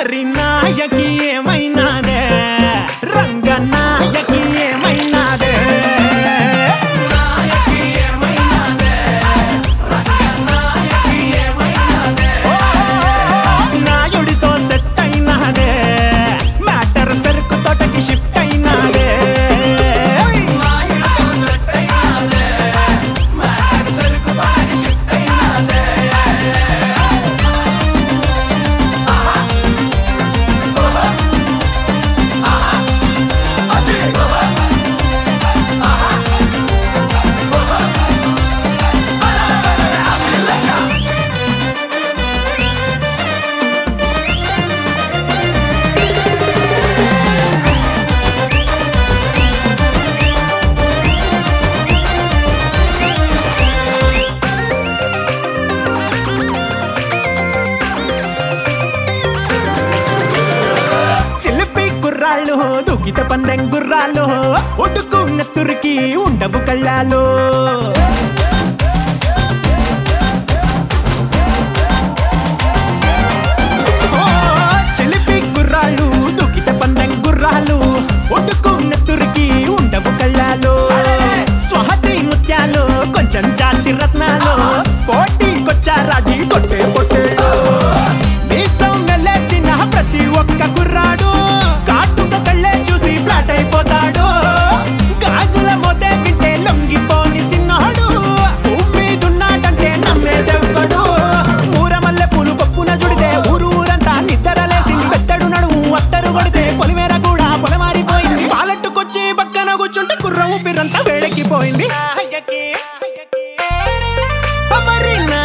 మరి నాయకి ఏమైనాదే రంగ నాయకి ఏమైనాదే ఓ, నాయుడితో set అయినాదే matter సరుకు తోటకి షిఫ్ట్ అయినాదే చిలిపి గుర్రాళ్ళు దుగిత పందెం గుర్రాలు ఉడుకున్న తురికి ఉండవు కళ్ళాలు ఓ, చిలిపి గుర్రాళ్ళు దుగిత పందెం గుర్రాలు ఉడుకున్న తురికి ఉండవు కళ్ళాలు స్వహతి ముత్యాలు కొంచెం జాతి రత్నాలు పోటీకొచ్చారాడి కొట్టే పొట్టేళ్ళు మీసం మెల్లేసిన ప్రతి ఒక్క కుర్రాడు కాటుక కళ్ళే చూసి ఫ్లాట్ అయిపోతాడు గాజుల మోతే వింటే లొంగిపోని సిన్నాడు దున్నాడంటే నమ్మేదెవ్వడు ఊరమల్లె పూలు పప్పున జుడితే ఊరు ఊరంతా నిద్రలేసి పెద్దడు నడుము అత్తరు కొడితే పొలిమేర కూడా పొలమారిపోయింది పాలెట్టుకొచ్చి పక్కన కూర్చుంటే కుర్ర ఊపిరంతా వేడెక్కిపోయింది మరి నా